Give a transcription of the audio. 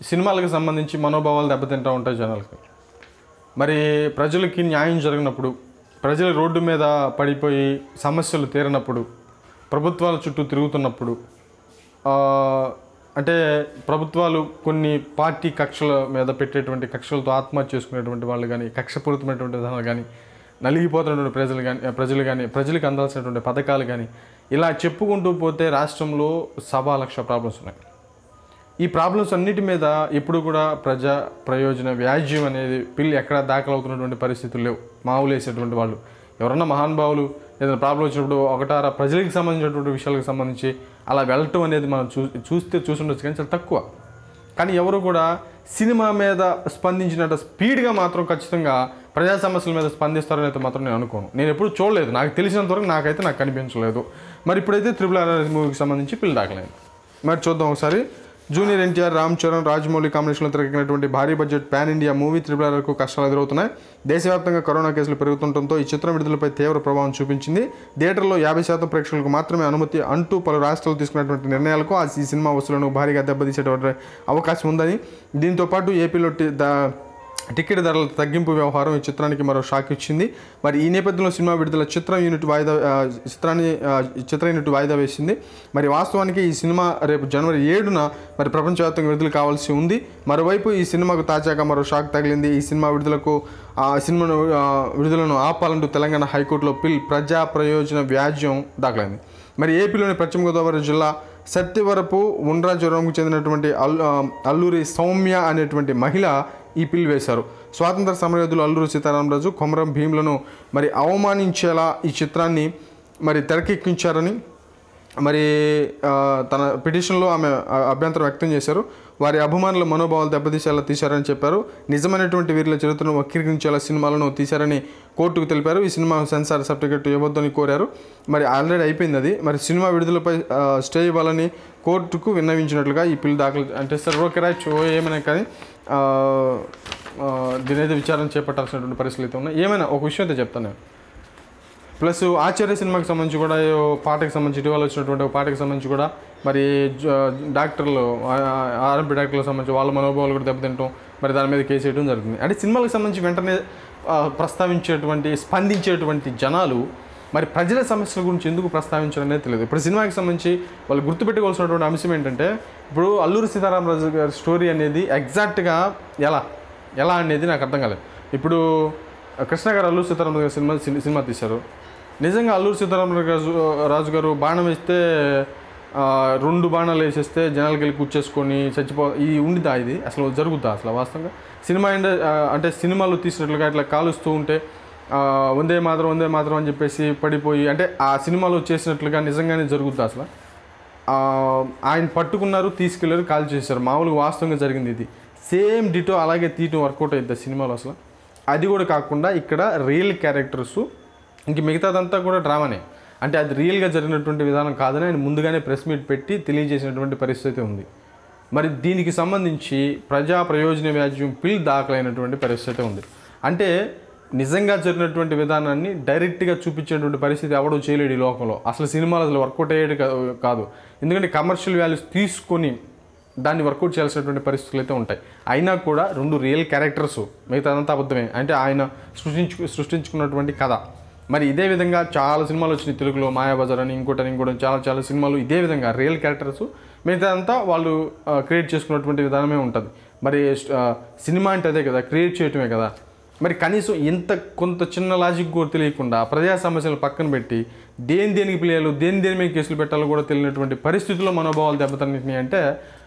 సినిమాలకు సంబంధించి మనోభావాలు దెబ్బతింటూ ఉంటాయి జనాలకి మరి ప్రజలకి న్యాయం జరిగినప్పుడు ప్రజలు రోడ్డు మీద పడిపోయి సమస్యలు తీరినప్పుడు ప్రభుత్వాల చుట్టూ తిరుగుతున్నప్పుడు ఆ, అంటే ప్రభుత్వాలు కొన్ని పార్టీ కక్షల మీద పెట్టేటువంటి కక్షలతో ఆత్మహత్య చేసుకునేటువంటి వాళ్ళు కానీ కక్షపూరితమైనటువంటి విధానాలు కానీ నలిగిపోతున్నటువంటి ప్రజలు కానీ ప్రజలు కానీ ప్రజలకు అందాల్సినటువంటి పథకాలు కానీ ఇలా చెప్పుకుంటూ పోతే రాష్ట్రంలో సవా లక్ష ప్రాబ్లమ్స్ ఉన్నాయి ఈ ప్రాబ్లమ్స్ అన్నిటి మీద ఎప్పుడు కూడా ప్రజా ప్రయోజన వ్యాజ్యం అనేది పిల్లి ఎక్కడ దాఖలవుతున్నటువంటి పరిస్థితులు లేవు మామూలు వేసేటువంటి వాళ్ళు ఎవరన్నా మహానుభావులు ఏదైనా ప్రాబ్లం వచ్చినప్పుడు ఒకటారా ప్రజలకు సంబంధించినటువంటి విషయాలకు సంబంధించి అలా వెళ్ళటం అనేది మనం చూ చూస్తే చూసుండొచ్చు కానీ చాలా తక్కువ కానీ ఎవరు కూడా సినిమా మీద స్పందించినంత స్పీడ్గా మాత్రం ఖచ్చితంగా ప్రజా సమస్యల మీద స్పందిస్తారని అయితే మాత్రం నేను అనుకోను నేను ఎప్పుడు చూడలేదు నాకు తెలిసినంత వరకు నాకైతే నాకు కనిపించలేదు మరి ఇప్పుడైతే త్రిపుల్ ఆర్ మూవీకి సంబంధించి పిల్లి దాఖలేదు మరి చూద్దాం ఒకసారి జూనియర్ ఎన్టీఆర్ రామ్ చరణ్ రాజమౌళి కాంబినేషన్లో తెరకెక్కినటువంటి భారీ budget pan India movie triple ఆర్కు కష్టాలు ఎదురవుతున్నాయి దేశవ్యాప్తంగా కరోనా కేసులు పెరుగుతుండటంతో ఈ చిత్రం విడుదలపై తీవ్ర ప్రభావం చూపించింది థియేటర్లో యాభై శాతం ప్రేక్షకులకు మాత్రమే అనుమతి అంటూ పలు రాష్ట్రాలు తీసుకున్నటువంటి నిర్ణయాలకు ఆ ఈ సినిమా వసూలను భారీగా దెబ్బతీసేటువంటి అవకాశం ఉందని దీంతో పాటు ఏపీలో టి- ద టికెట్ ధరల తగ్గింపు వ్యవహారం ఈ చిత్రానికి మరో షాక్ ఇచ్చింది మరి ఈ నేపథ్యంలో సినిమా విడుదల చిత్రం యూనిట్ వాయిదా ఆ, చిత్రాన్ని ఆ, చిత్ర యూనిట్ వాయిదా వేసింది మరి వాస్తవానికి ఈ సినిమా రేపు జనవరి ఏడున మరి ప్రపంచవ్యాప్తంగా విడుదల కావాల్సి ఉంది మరోవైపు ఈ సినిమాకు తాజాగా మరో షాక్ తగిలింది ఈ సినిమా విడుదలకు ఆ సినిమాను ఆ, విడుదలను ఆపాలంటూ తెలంగాణ హైకోర్టులో పిల్ ప్రజా ప్రయోజన వ్యాజ్యం దాఖలైంది మరి ఏపీలోని పశ్చిమ గోదావరి జిల్లా సత్యవరపు ఉండ్రాజవరంకు చెందినటువంటి అల్ ఆ, అల్లూరి సౌమ్య అనేటువంటి మహిళ ఈ పిల్ వేశారు స్వాతంత్ర సమరయోధులు అల్లూరి సీతారామరాజు కొమరం భీములను మరి అవమానించేలా ఈ చిత్రాన్ని మరి తెరకెక్కించారని మరి ఆ, తన పిటిషన్లో ఆమె ఆ, అభ్యంతరం వ్యక్తం చేశారు వారి అభిమానుల మనోభావాలు దెబ్బతీసేలా తీశారని చెప్పారు నిజమైనటువంటి వీరుల చరిత్రను వక్రీకరించేలా సినిమాలను తీశారని కోర్టుకు తెలిపారు ఈ సినిమా సెన్సార్ సర్టిఫికెట్ ఇవ్వద్దని కోరారు మరి ఆల్రెడీ అయిపోయింది అది మరి సినిమా విడుదలపై ఆ, స్టే ఇవ్వాలని కోర్టుకు విన్నవించినట్లుగా ఈ పిల్ దాఖలు అంటే సార్ ఓకే రైట్ ఓ ఏమైనా కానీ ఆ, ఆ, దీని అయితే విచారణ చేపట్టాల్సినటువంటి పరిస్థితులు అయితే ఉన్నాయి ఏమైనా ఒక విషయం అయితే చెప్తాను నేను ప్లస్ ఆచార్య సినిమాకి సంబంధించి కూడా ఏ పాటకి సంబంధించి ఇటీవల వచ్చినటువంటి ఒక పాటకి సంబంధించి కూడా మరి జ- డాక్టర్లు ఆర్ఎంపీ డాక్టర్లకు సంబంధించి వాళ్ళ మనోభావాలు కూడా దెబ్బతింటాం మరి దాని మీద కేసు వేయడం జరుగుతుంది అంటే సినిమాలకు సంబంధించి వెంటనే ఆ, ప్రస్తావించేటువంటి స్పందించేటువంటి జనాలు మరి ప్రజల సమస్యల గురించి ఎందుకు ప్రస్తావించడం అనేది తెలియదు ఇప్పుడు సినిమాకి సంబంధించి వాళ్ళు గుర్తుపెట్టుకోవాల్సినటువంటి అంశం ఏంటంటే ఇప్పుడు అల్లూరి సీతారామరాజు గారి స్టోరీ అనేది ఎగ్జాక్ట్గా ఎలా ఎలా అనేది నాకు అర్థం కాలేదు ఇప్పుడు కృష్ణ గారు అల్లూరి సీతారామరాజు గారి సినిమా సిని- సినిమా తీశారు నిజంగా అల్లూరి సీతారామరాజు రాజు గారు బాణం వేస్తే ఆ, రెండు బాణాలు వేసేస్తే జనాలకి వెళ్ళి కూర్చేసుకొని చచ్చిపో ఈ ఉండిదా ఇది అసలు జరుగుతా అసలు వాస్తవంగా సినిమా ఇండ ఆ, అంటే సినిమాలు తీసినట్లుగా ఇట్లా కాలుస్తూ ఉంటే ఆ, వందే మాత్రం వందే మాత్రం అని చెప్పేసి పడిపోయి అంటే ఆ సినిమాలో చేసినట్లుగా నిజంగానే జరుగుద్దా అసలు ఆ, ఆయన పట్టుకున్నారు తీసుకెళ్లారు కాల్ చేశారు మామూలుగా వాస్తవంగా జరిగింది ఇది సేమ్ డిటో అలాగే తీయటం వర్కౌట్ అయింది సినిమాలో అసలు అది కూడా కాకుండా ఇక్కడ రియల్ క్యారెక్టర్స్ ఇంక మిగతాదంతా కూడా డ్రామానే అంటే అది రియల్గా జరిగినటువంటి విధానం కాదని ఆయన ముందుగానే ప్రెస్ మీట్ పెట్టి తెలియజేసినటువంటి పరిస్థితి ఉంది మరి దీనికి సంబంధించి ప్రజా ప్రయోజన వ్యాజ్యం పిల్ దాఖలైనటువంటి పరిస్థితి ఉంది అంటే నిజంగా జరిగినటువంటి విధానాన్ని డైరెక్ట్గా చూపించేటువంటి పరిస్థితి ఎవడో చేయలేడు ఈ లోకంలో అసలు సినిమాలు అసలు వర్కౌట్ అయ్యేది కా- కాదు ఎందుకంటే కమర్షియల్ వాల్యూస్ తీసుకొని దాన్ని వర్కౌట్ చేయాల్సినటువంటి పరిస్థితులు అయితే ఉంటాయి అయినా కూడా రెండు రియల్ క్యారెక్టర్స్ మిగతాదంతా అబద్ధమే అంటే ఆయన సృష్టించు సృష్టించుకున్నటువంటి కథ మరి ఇదే విధంగా చాలా సినిమాలు వచ్చినాయి తెలుగులో మాయాబజార్ అని ఇంకోటి ఇంకోటి చాలా చాలా సినిమాలు ఇదే విధంగా రియల్ క్యారెక్టర్స్ మిగతాదంతా వాళ్ళు క్రియేట్ చేసుకున్నటువంటి విధానమే ఉంటుంది మరి ఆ, సినిమా అంటే అదే కదా క్రియేట్ చేయటమే కదా మరి కనీసం ఇంత కొంత చిన్న లాజిక్ కూడా తెలియకుండా ప్రజా సమస్యలు పక్కన పెట్టి దేని దేనికి పిలియాలో దేని దేని మీద కేసులు పెట్టాలో కూడా తెలియనటువంటి పరిస్థితుల్లో మనోభావాలు దెబ్బతిన్నాయి అంటే